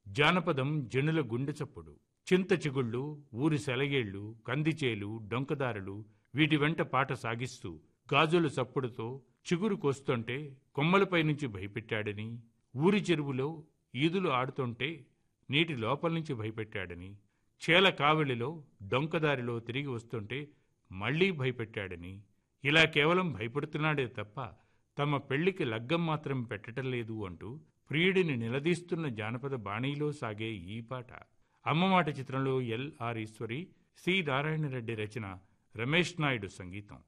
జానపదం జనుల గుండె చప్పుడు చింత చిగుళ్ళు ఊరి సెలయేళ్ళు కందిచేలు డొంకదారులు వీటి వెంట పాట సాగిస్తూ గాజుల చప్పుడుతో చిగురు కోస్తుంటే కొమ్మలపై నుంచి భయపెట్టాడని ఊరి చెరువులో ఈదులు ఆడుతుంటే నీటి లోపల నుంచి భయపెట్టాడని చేల కావలిలో డొంకదారిలో తిరిగి వస్తుంటే మళ్లీ భయపెట్టాడని ఇలా కేవలం భయపడుతున్నాడే తప్ప తమ పెళ్లికి లగ్గం మాత్రం పెట్టటం లేదు అంటూ ప్రియుడిని నిలదీస్తున్న జానపద బాణీలో సాగే ఈ పాట అమ్మమాట చిత్రంలో L R Eshwari C Narayana Reddy రచన రమేష్ నాయుడు సంగీతం